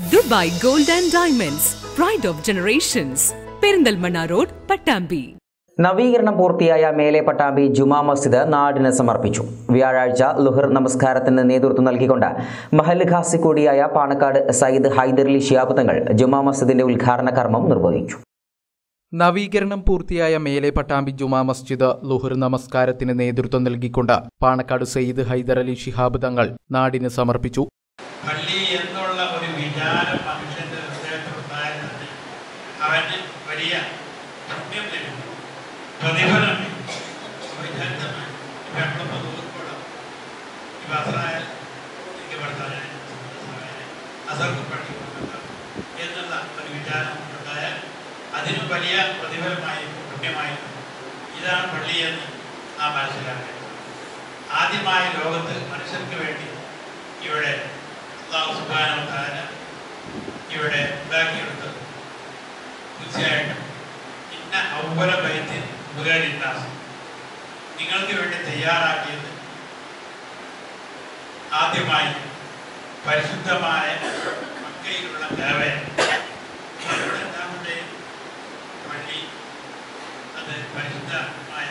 Dubai gold and diamonds pride of generations Perinthalmanna road Pattambi നവീകരണം പൂർത്തിയായ മേലെ പട്ടാമ്പി ജുമാ മസ്ജിദ് നാടിന് സമർപ്പിച്ചു വ്യാഴാഴ്ച ലുഹർ നമസ്കാരത്തിന് നേതൃത്വം നൽകിക്കൊണ്ട് മഹൽ ഖാസി കൂടിയായ പാണക്കാട് സയ്യിദ് ഹൈദരലി ശിയാബ് തങ്ങൾ ജുമാ മസ്ജിദിന്റെ ഉദ്ഘാടന കർമ്മം നിർവഹിച്ചു നവീകരണം പൂർത്തിയായ മേലെ പട്ടാമ്പി ജുമാ മസ്ജിദ് ലുഹർ നമസ്കാരത്തിന് നേതൃത്വം നൽകിക്കൊണ്ട് പാണക്കാട് സയ്യിദ് ഹൈദർ അലി ശിഹാബ് തങ്ങൾ നാടിന് സമർപ്പിച്ചു പള്ളി എന്നുള്ള ഒരു വിചാരം മനുഷ്യന്റെ ഹൃദയത്തിലുണ്ടായാൽ തന്നെ അവന് വലിയ പുണ്യം ലഭിക്കും പ്രതിഫലം ലഭിക്കും. അപ്പൊ വിചാരിച്ചതാണ്. ഇപ്പൊ നമ്മളിപ്പോ ദൂരത്തോടെ ഇപ്പൊ അസറായാൽ എനിക്ക് ഭർത്താവിനെ അസർക്ക് പള്ളി കൊടുക്കണം എന്നുള്ള ഒരു വിചാരം ഉണ്ടായാൽ അതിന് വലിയ പ്രതിഫലമായി പുണ്യമായി ഇതാണ് പള്ളി എന്ന് നാം മനസ്സിലാക്കേണ്ടത് ആദ്യമായി ലോകത്ത് മനുഷ്യർക്ക് വേണ്ടി ഇവിടെ അള്ളാഹു സുബ്ഹാനഹു വ തആല ഇവിടെ ഉണ്ടാക്കിയെടുത്തത് തീർച്ചയായിട്ടും ഇന്ന ഔവല ബൈത്തിൽ മുതലിന്നാസ് നിങ്ങൾക്ക് വേണ്ടി തയ്യാറാക്കിയത് ആദ്യമായി പരിശുദ്ധമായ മക്കയിലുള്ള ദേവയാണ് ഇവിടെ എല്ലാവരുടെയും പള്ളി അത് പരിശുദ്ധമായ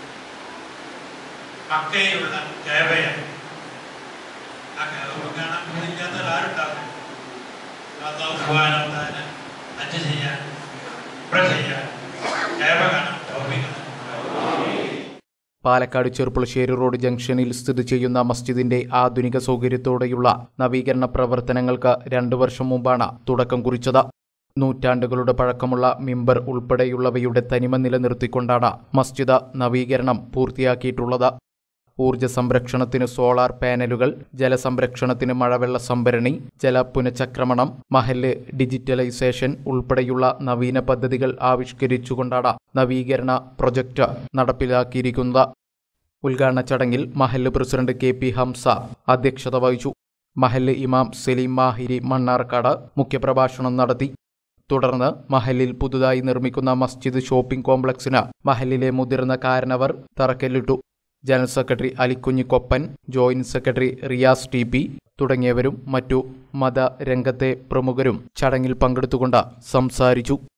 മക്കയിലുള്ള ദേവയാണ് ആ കഅബ കാണാൻ പോകാത്ത ആരുണ്ടാവും അള്ളാഹു സുബ്ഹാനഹു വ തആല ഹജ്ജ് ചെയ്യാൻ ഉംറ ചെയ്യാൻ കഅബ കാണാൻ തൗഫീഖ് നൽകണം. പാലക്കാട് ചെറുപ്പുളശ്ശേരി റോഡ് ജംഗ്ഷനിൽ സ്ഥിതി ചെയ്യുന്ന മസ്ജിദിന്റെ ആധുനിക സൗകര്യത്തോടെയുള്ള നവീകരണ പ്രവർത്തനങ്ങൾക്ക് രണ്ടു വർഷം മുമ്പാണ് തുടക്കം കുറിച്ചത് നൂറ്റാണ്ടുകളുടെ പഴക്കമുള്ള മിമ്പർ ഉൾപ്പെടെയുള്ളവയുടെ തനിമ നിലനിർത്തിക്കൊണ്ടാണ് മസ്ജിദ് നവീകരണം പൂർത്തിയാക്കിയിട്ടുള്ളത് ഊർജ സംരക്ഷണത്തിന് സോളാർ പാനലുകൾ ജലസംരക്ഷണത്തിന് മഴവെള്ള സംഭരണി ജല പുനഃചക്രമണം മഹല് ഡിജിറ്റലൈസേഷൻ ഉൾപ്പെടെയുള്ള നവീന പദ്ധതികൾ ആവിഷ്കരിച്ചുകൊണ്ടാണ് നവീകരണ പ്രൊജക്ട് നടപ്പിലാക്കിയിരിക്കുന്നത് ഉദ്ഘാടന ചടങ്ങിൽ മഹല്ല് പ്രസിഡന്റ് കെ പി ഹംസ അധ്യക്ഷത വഹിച്ചു മഹല്ല് ഇമാം സലീം മാഹിരി മണ്ണാർക്കാട് മുഖ്യപ്രഭാഷണം നടത്തി തുടർന്ന് മഹലിൽ പുതുതായി നിർമ്മിക്കുന്ന മസ്ജിദ് ഷോപ്പിംഗ് കോംപ്ലക്സിന് മഹലിലെ മുതിർന്ന കാരണവർ തറക്കല്ലിട്ടു general secretary Alikunji Koppan joint secretary Riyas T P തുടങ്ങിയവരും മറ്റു മതരംഗത്തെ പ്രമുഖരും ചടങ്ങിൽ പങ്കെടുത്തുകൊണ്ട് സംസാരിച്ചു